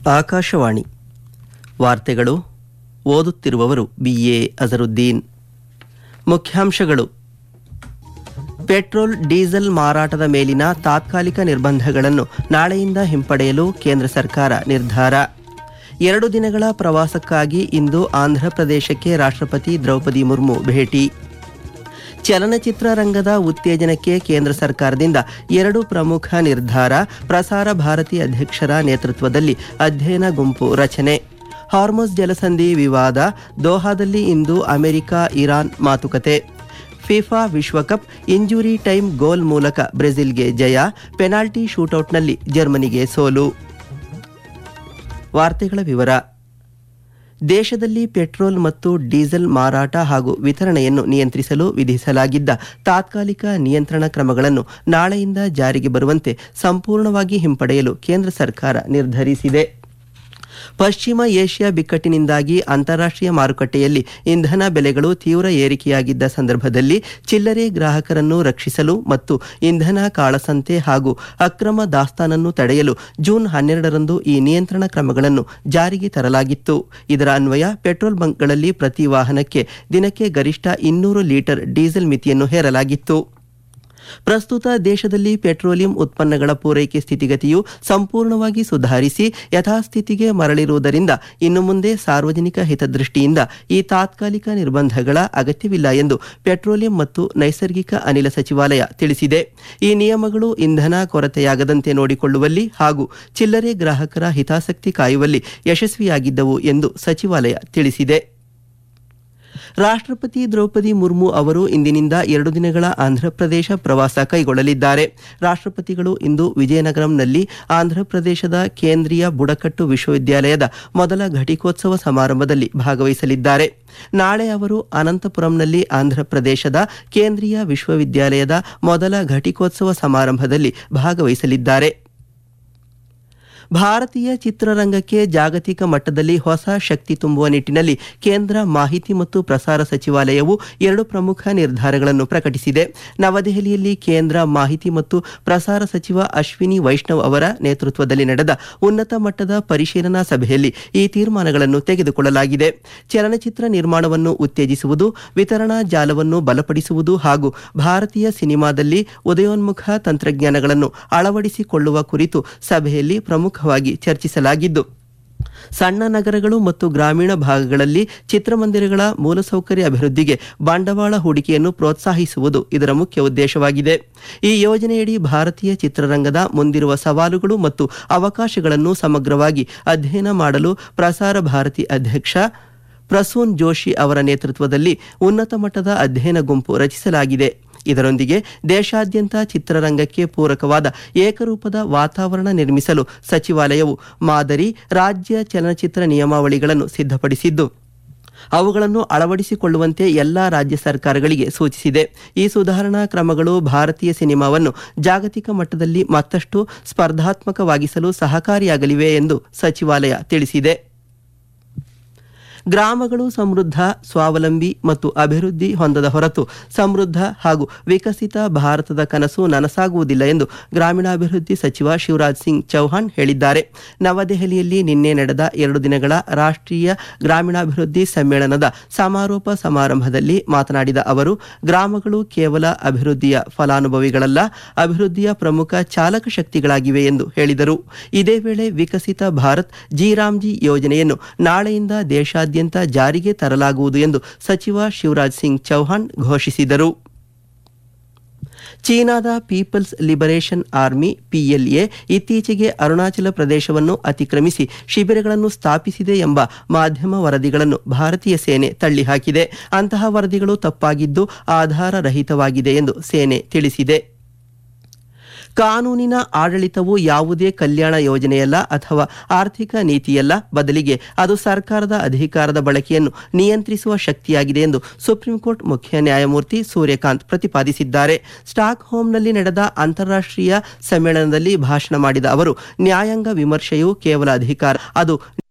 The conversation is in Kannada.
ಆಕಾಶವಾಣಿ ವಾರ್ತೆಗಳು ಓದುತ್ತಿರುವವರು ಬಿಎ ಅಜರುದ್ದೀನ್ ಮುಖ್ಯಾಂಶಗಳು ಪೆಟ್ರೋಲ್ ಡೀಸೆಲ್ ಮಾರಾಟದ ಮೇಲಿನ ತಾತ್ಕಾಲಿಕ ನಿರ್ಬಂಧಗಳನ್ನು ನಾಳೆಯಿಂದ ಹಿಂಪಡೆಯಲು ಕೇಂದ್ರ ಸರ್ಕಾರ ನಿರ್ಧಾರ ಎರಡು ದಿನಗಳ ಪ್ರವಾಸಕ್ಕಾಗಿ ಇಂದು ಆಂಧ್ರಪ್ರದೇಶಕ್ಕೆ ರಾಷ್ಟ್ರಪತಿ ದ್ರೌಪದಿ ಮುರ್ಮು ಭೇಟಿ ಚಲನಚಿತ್ರ ರಂಗದ ಉತ್ತೇಜನಕ್ಕೆ ಕೇಂದ್ರ ಸರ್ಕಾರದಿಂದ ಎರಡು ಪ್ರಮುಖ ನಿರ್ಧಾರ ಪ್ರಸಾರ ಭಾರತಿ ಅಧ್ಯಕ್ಷರ ನೇತೃತ್ವದಲ್ಲಿ ಅಧ್ಯಯನ ಗುಂಪು ರಚನೆ ಹಾರ್ಮೋಸ್ ಜಲಸಂಧಿ ವಿವಾದ ದೋಹಾದಲ್ಲಿ ಇಂದು ಅಮೆರಿಕ ಇರಾನ್ ಮಾತುಕತೆ ಫಿಫಾ ವಿಶ್ವಕಪ್ ಇಂಜುರಿ ಟೈಮ್ ಗೋಲ್ ಮೂಲಕ ಬ್ರೆಜಿಲ್ಗೆ ಜಯ ಪೆನಾಲ್ಟಿ ಶೂಟೌಟ್ನಲ್ಲಿ ಜರ್ಮನಿಗೆ ಸೋಲು ವಾರ್ತೆಗಳ ವಿವರ ದೇಶದಲ್ಲಿ ಪೆಟ್ರೋಲ್ ಮತ್ತು ಡೀಸೆಲ್ ಮಾರಾಟ ಹಾಗೂ ವಿತರಣೆಯನ್ನು ನಿಯಂತ್ರಿಸಲು ವಿಧಿಸಲಾಗಿದ್ದ ತಾತ್ಕಾಲಿಕ ನಿಯಂತ್ರಣ ಕ್ರಮಗಳನ್ನು ನಾಳೆಯಿಂದ ಜಾರಿಗೆ ಬರುವಂತೆ ಸಂಪೂರ್ಣವಾಗಿ ಹಿಂಪಡೆಯಲು ಕೇಂದ್ರ ಸರ್ಕಾರ ನಿರ್ಧರಿಸಿದೆ ಪಶ್ಚಿಮ ಏಷ್ಯಾ ಬಿಕ್ಕಟ್ಟಿನಿಂದಾಗಿ ಅಂತಾರಾಷ್ಟ್ರೀಯ ಮಾರುಕಟ್ಟೆಯಲ್ಲಿ ಇಂಧನ ಬೆಲೆಗಳು ತೀವ್ರ ಏರಿಕೆಯಾಗಿದ್ದ ಸಂದರ್ಭದಲ್ಲಿ ಚಿಲ್ಲರೆ ಗ್ರಾಹಕರನ್ನು ರಕ್ಷಿಸಲು ಮತ್ತು ಇಂಧನ ಕಾಳಸಂತೆ ಹಾಗೂ ಅಕ್ರಮ ದಾಸ್ತಾನನ್ನು ತಡೆಯಲು ಜೂನ್ ಹನ್ನೆರಡರಂದು ಈ ನಿಯಂತ್ರಣ ಕ್ರಮಗಳನ್ನು ಜಾರಿಗೆ ತರಲಾಗಿತ್ತು ಇದರ ಅನ್ವಯ ಪೆಟ್ರೋಲ್ ಬಂಕ್ಗಳಲ್ಲಿ ಪ್ರತಿ ವಾಹನಕ್ಕೆ ದಿನಕ್ಕೆ ಗರಿಷ್ಠ ಇನ್ನೂರು ಲೀಟರ್ ಡೀಸೆಲ್ ಮಿತಿಯನ್ನು ಹೇರಲಾಗಿತ್ತು ಪ್ರಸ್ತುತ ದೇಶದಲ್ಲಿ ಪೆಟ್ರೋಲಿಯಂ ಉತ್ಪನ್ನಗಳ ಪೂರೈಕೆ ಸ್ಥಿತಿಗತಿಯು ಸಂಪೂರ್ಣವಾಗಿ ಸುಧಾರಿಸಿ ಯಥಾಸ್ಥಿತಿಗೆ ಮರಳಿರುವುದರಿಂದ ಇನ್ನು ಮುಂದೆ ಸಾರ್ವಜನಿಕ ಹಿತದೃಷ್ಟಿಯಿಂದ ಈ ತಾತ್ಕಾಲಿಕ ನಿರ್ಬಂಧಗಳ ಅಗತ್ಯವಿಲ್ಲ ಎಂದು ಪೆಟ್ರೋಲಿಯಂ ಮತ್ತು ನೈಸರ್ಗಿಕ ಅನಿಲ ಸಚಿವಾಲಯ ತಿಳಿಸಿದೆ ಈ ನಿಯಮಗಳು ಇಂಧನ ಕೊರತೆಯಾಗದಂತೆ ನೋಡಿಕೊಳ್ಳುವಲ್ಲಿ ಹಾಗೂ ಚಿಲ್ಲರೆ ಗ್ರಾಹಕರ ಹಿತಾಸಕ್ತಿ ಕಾಯುವಲ್ಲಿ ಯಶಸ್ವಿಯಾಗಿದ್ದವು ಎಂದು ಸಚಿವಾಲಯ ತಿಳಿಸಿದೆ ರಾಷ್ಟ್ರಪತಿ ದ್ರೌಪದಿ ಮುರ್ಮು ಅವರು ಇಂದಿನಿಂದ ಎರಡು ದಿನಗಳ ಆಂಧ್ರಪ್ರದೇಶ ಪ್ರವಾಸ ಕೈಗೊಳ್ಳಲಿದ್ದಾರೆ ರಾಷ್ಟ್ರಪತಿಗಳು ಇಂದು ವಿಜಯನಗರಂನಲ್ಲಿ ಆಂಧ್ರಪ್ರದೇಶದ ಕೇಂದ್ರೀಯ ಬುಡಕಟ್ಟು ವಿಶ್ವವಿದ್ಯಾಲಯದ ಮೊದಲ ಘಟಿಕೋತ್ಸವ ಸಮಾರಂಭದಲ್ಲಿ ಭಾಗವಹಿಸಲಿದ್ದಾರೆ ನಾಳೆ ಅವರು ಅನಂತಪುರಂನಲ್ಲಿ ಆಂಧ್ರಪ್ರದೇಶದ ಕೇಂದ್ರೀಯ ವಿಶ್ವವಿದ್ಯಾಲಯದ ಮೊದಲ ಘಟಿಕೋತ್ಸವ ಸಮಾರಂಭದಲ್ಲಿ ಭಾಗವಹಿಸಲಿದ್ದಾರೆ ಭಾರತೀಯ ಚಿತ್ರರಂಗಕ್ಕೆ ಜಾಗತಿಕ ಮಟ್ಟದಲ್ಲಿ ಹೊಸ ಶಕ್ತಿ ತುಂಬುವ ನಿಟ್ಟಿನಲ್ಲಿ ಕೇಂದ್ರ ಮಾಹಿತಿ ಮತ್ತು ಪ್ರಸಾರ ಸಚಿವಾಲಯವು ಎರಡು ಪ್ರಮುಖ ನಿರ್ಧಾರಗಳನ್ನು ಪ್ರಕಟಿಸಿದೆ ನವದೆಹಲಿಯಲ್ಲಿ ಕೇಂದ್ರ ಮಾಹಿತಿ ಮತ್ತು ಪ್ರಸಾರ ಸಚಿವ ಅಶ್ವಿನಿ ವೈಷ್ಣವ್ ಅವರ ನೇತೃತ್ವದಲ್ಲಿ ನಡೆದ ಉನ್ನತ ಮಟ್ಟದ ಪರಿಶೀಲನಾ ಸಭೆಯಲ್ಲಿ ಈ ತೀರ್ಮಾನಗಳನ್ನು ತೆಗೆದುಕೊಳ್ಳಲಾಗಿದೆ ಚಲನಚಿತ್ರ ನಿರ್ಮಾಣವನ್ನು ಉತ್ತೇಜಿಸುವುದು ವಿತರಣಾ ಜಾಲವನ್ನು ಬಲಪಡಿಸುವುದು ಹಾಗೂ ಭಾರತೀಯ ಸಿನಿಮಾದಲ್ಲಿ ಉದಯೋನ್ಮುಖ ತಂತ್ರಜ್ಞಾನಗಳನ್ನು ಅಳವಡಿಸಿಕೊಳ್ಳುವ ಕುರಿತು ಸಭೆಯಲ್ಲಿ ಪ್ರಮುಖ ಪ್ರಮುಖವಾಗಿ ಚರ್ಚಿಸಲಾಗಿದ್ದು ಸಣ್ಣ ನಗರಗಳು ಮತ್ತು ಗ್ರಾಮೀಣ ಭಾಗಗಳಲ್ಲಿ ಚಿತ್ರಮಂದಿರಗಳ ಮೂಲಸೌಕರ್ಯ ಅಭಿವೃದ್ಧಿಗೆ ಬಂಡವಾಳ ಹೂಡಿಕೆಯನ್ನು ಪ್ರೋತ್ಸಾಹಿಸುವುದು ಇದರ ಮುಖ್ಯ ಉದ್ದೇಶವಾಗಿದೆ ಈ ಯೋಜನೆಯಡಿ ಭಾರತೀಯ ಚಿತ್ರರಂಗದ ಮುಂದಿರುವ ಸವಾಲುಗಳು ಮತ್ತು ಅವಕಾಶಗಳನ್ನು ಸಮಗ್ರವಾಗಿ ಅಧ್ಯಯನ ಮಾಡಲು ಪ್ರಸಾರ ಭಾರತಿ ಅಧ್ಯಕ್ಷ ಪ್ರಸೂನ್ ಜೋಶಿ ಅವರ ನೇತೃತ್ವದಲ್ಲಿ ಉನ್ನತ ಮಟ್ಟದ ಅಧ್ಯಯನ ಗುಂಪು ರಚಿಸಲಾಗಿದೆ ಇದರೊಂದಿಗೆ ದೇಶಾದ್ಯಂತ ಚಿತ್ರರಂಗಕ್ಕೆ ಪೂರಕವಾದ ಏಕರೂಪದ ವಾತಾವರಣ ನಿರ್ಮಿಸಲು ಸಚಿವಾಲಯವು ಮಾದರಿ ರಾಜ್ಯ ಚಲನಚಿತ್ರ ನಿಯಮಾವಳಿಗಳನ್ನು ಸಿದ್ಧಪಡಿಸಿದ್ದು ಅವುಗಳನ್ನು ಅಳವಡಿಸಿಕೊಳ್ಳುವಂತೆ ಎಲ್ಲಾ ರಾಜ್ಯ ಸರ್ಕಾರಗಳಿಗೆ ಸೂಚಿಸಿದೆ ಈ ಸುಧಾರಣಾ ಕ್ರಮಗಳು ಭಾರತೀಯ ಸಿನಿಮಾವನ್ನು ಜಾಗತಿಕ ಮಟ್ಟದಲ್ಲಿ ಮತ್ತಷ್ಟು ಸ್ಪರ್ಧಾತ್ಮಕವಾಗಿಸಲು ಸಹಕಾರಿಯಾಗಲಿವೆ ಎಂದು ಸಚಿವಾಲಯ ತಿಳಿಸಿದೆ ಗ್ರಾಮಗಳು ಸಮೃದ್ಧ ಸ್ವಾವಲಂಬಿ ಮತ್ತು ಅಭಿವೃದ್ಧಿ ಹೊಂದದ ಹೊರತು ಸಮೃದ್ಧ ಹಾಗೂ ವಿಕಸಿತ ಭಾರತದ ಕನಸು ನನಸಾಗುವುದಿಲ್ಲ ಎಂದು ಗ್ರಾಮೀಣಾಭಿವೃದ್ಧಿ ಸಚಿವ ಶಿವರಾಜ್ ಸಿಂಗ್ ಚೌಹಾಣ್ ಹೇಳಿದ್ದಾರೆ ನವದೆಹಲಿಯಲ್ಲಿ ನಿನ್ನೆ ನಡೆದ ಎರಡು ದಿನಗಳ ರಾಷ್ಟ್ರೀಯ ಗ್ರಾಮೀಣಾಭಿವೃದ್ಧಿ ಸಮ್ಮೇಳನದ ಸಮಾರೋಪ ಸಮಾರಂಭದಲ್ಲಿ ಮಾತನಾಡಿದ ಅವರು ಗ್ರಾಮಗಳು ಕೇವಲ ಅಭಿವೃದ್ಧಿಯ ಫಲಾನುಭವಿಗಳಲ್ಲ ಅಭಿವೃದ್ಧಿಯ ಪ್ರಮುಖ ಚಾಲಕ ಶಕ್ತಿಗಳಾಗಿವೆ ಎಂದು ಹೇಳಿದರು ಇದೇ ವೇಳೆ ವಿಕಸಿತ ಭಾರತ್ ಜಿರಾಮ್ಜಿ ಯೋಜನೆಯನ್ನು ನಾಳೆಯಿಂದ ದೇಶಾದ್ಯಂತ ಜಾರಿಗೆ ತರಲಾಗುವುದು ಎಂದು ಸಚಿವ ಶಿವರಾಜ್ ಸಿಂಗ್ ಚೌಹಾಣ್ ಘೋಷಿಸಿದರು ಚೀನಾದ ಪೀಪಲ್ಸ್ ಲಿಬರೇಷನ್ ಆರ್ಮಿ ಪಿಎಲ್ಎ ಇತ್ತೀಚೆಗೆ ಅರುಣಾಚಲ ಪ್ರದೇಶವನ್ನು ಅತಿಕ್ರಮಿಸಿ ಶಿಬಿರಗಳನ್ನು ಸ್ಥಾಪಿಸಿದೆ ಎಂಬ ಮಾಧ್ಯಮ ವರದಿಗಳನ್ನು ಭಾರತೀಯ ಸೇನೆ ತಳ್ಳಿಹಾಕಿದೆ ಅಂತಹ ವರದಿಗಳು ತಪ್ಪಾಗಿದ್ದು ಆಧಾರ ರಹಿತವಾಗಿದೆ ಎಂದು ಸೇನೆ ತಿಳಿಸಿದೆ ಕಾನೂನಿನ ಆಡಳಿತವು ಯಾವುದೇ ಕಲ್ಯಾಣ ಯೋಜನೆಯಲ್ಲ ಅಥವಾ ಆರ್ಥಿಕ ನೀತಿಯಲ್ಲ ಬದಲಿಗೆ ಅದು ಸರ್ಕಾರದ ಅಧಿಕಾರದ ಬಳಕೆಯನ್ನು ನಿಯಂತ್ರಿಸುವ ಶಕ್ತಿಯಾಗಿದೆ ಎಂದು ಸುಪ್ರೀಂ ಕೋರ್ಟ್ ಮುಖ್ಯ ನ್ಯಾಯಮೂರ್ತಿ ಸೂರ್ಯಕಾಂತ್ ಪ್ರತಿಪಾದಿಸಿದ್ದಾರೆ ಸ್ಟಾಕ್ ಹೋಮ್ನಲ್ಲಿ ನಡೆದ ಅಂತಾರಾಷ್ಟ್ರೀಯ ಸಮ್ಮೇಳನದಲ್ಲಿ ಭಾಷಣ ಮಾಡಿದ ಅವರು ನ್ಯಾಯಾಂಗ ವಿಮರ್ಶೆಯು ಕೇವಲ ಅಧಿಕಾರ ಅದು